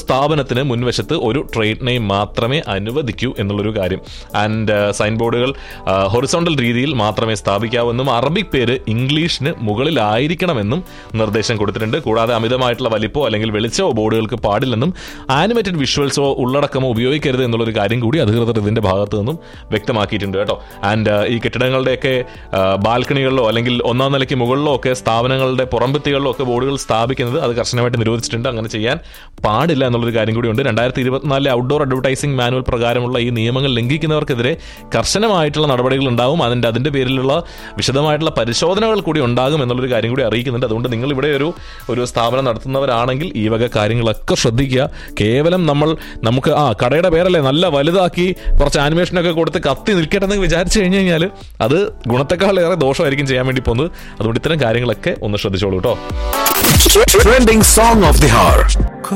സ്ഥാപനത്തിന് മുൻവശത്ത് ഒരു ട്രേഡ് നെയിം മാത്രമേ അനുവദിക്കൂ എന്നുള്ളൊരു കാര്യം ആൻഡ് സൈൻ ബോർഡുകൾ ഹൊറിസോണ്ടൽ രീതിയിൽ മാത്രമേ സ്ഥാപിക്കാവെന്നും അറബിക് പേര് ഇംഗ്ലീഷിന് മുകളിലായിരിക്കണമെന്നും നിർദ്ദേശം കൊടുത്തിട്ടുണ്ട് കൂടാതെ അമിതമായിട്ടുള്ള വലിപ്പോ അല്ലെങ്കിൽ വെളിച്ചമോ ബോർഡുകൾക്ക് പാടില്ലെന്നും ആനിമേറ്റഡ് വിഷ്വൽസോ ഉള്ളടക്കമോ ഉപയോഗിക്കരുത് എന്നുള്ളൊരു കാര്യം കൂടി അധികൃതർ ഇതിന്റെ ഭാഗത്ത് നിന്നും വ്യക്തമാക്കിയിട്ടുണ്ട് കേട്ടോ ആൻഡ് ഈ കെട്ടിടങ്ങളുടെയൊക്കെ ബാൽക്കണികളിലോ അല്ലെങ്കിൽ ഒന്നാം നിലയ്ക്ക് മുകളിലോ ഒക്കെ സ്ഥാപനങ്ങളുടെ പുറംഭിത്തികളിലോ ഒക്കെ ബോർഡുകൾ സ്ഥാപിക്കുന്നത് അത് കർശനമായിട്ട് നിരോധിച്ചിട്ടുണ്ട് അങ്ങനെ ചെയ്യാൻ പാടില്ല എന്നുള്ളൊരു കാര്യം കൂടിയുണ്ട് രണ്ടായിരത്തി ഇരുപത്തിനാലിലെ ഔട്ട്ഡോർ അഡ്വർടൈസിംഗ് മാനുവൽ പ്രകാരമുള്ള ഈ നിയമങ്ങൾ ലംഘിക്കുന്നവർക്കെതിരെ കർശനമായിട്ടുള്ള നടപടികൾ ഉണ്ടാവും അതിന്റെ അതിന്റെ പേരിലുള്ള വിശദമായിട്ടുള്ള പരിശോധനകൾ കൂടി ഉണ്ടാകും എന്നുള്ളൊരു കാര്യം കൂടി അറിയിക്കുന്നുണ്ട് അതുകൊണ്ട് നിങ്ങൾ ഇവിടെ ഒരു ഒരു സ്ഥാപനം നടത്തുന്നവരാണെങ്കിൽ ഈ വക കാര്യങ്ങളൊക്കെ ശ്രദ്ധിക്കുക കേവലം നമ്മൾ നമുക്ക് ആ കടയുടെ പേരല്ലേ നല്ല വലുതാക്കി കുറച്ച് ആനിമേഷനൊക്കെ കൊടുത്ത് കത്തി നിൽക്കട്ടെ എന്ന് വിചാരിച്ചു കഴിഞ്ഞു കഴിഞ്ഞാൽ അത് ഗുണത്തെക്കാളേറെ ദോഷമായിരിക്കും ചെയ്യാൻ വേണ്ടി പോകുന്നത് അതുകൊണ്ട് ഇത്തരം കാര്യങ്ങളൊക്കെ ഒന്ന് ശ്രദ്ധിച്ചോളൂ കേട്ടോ Trending song of the hour.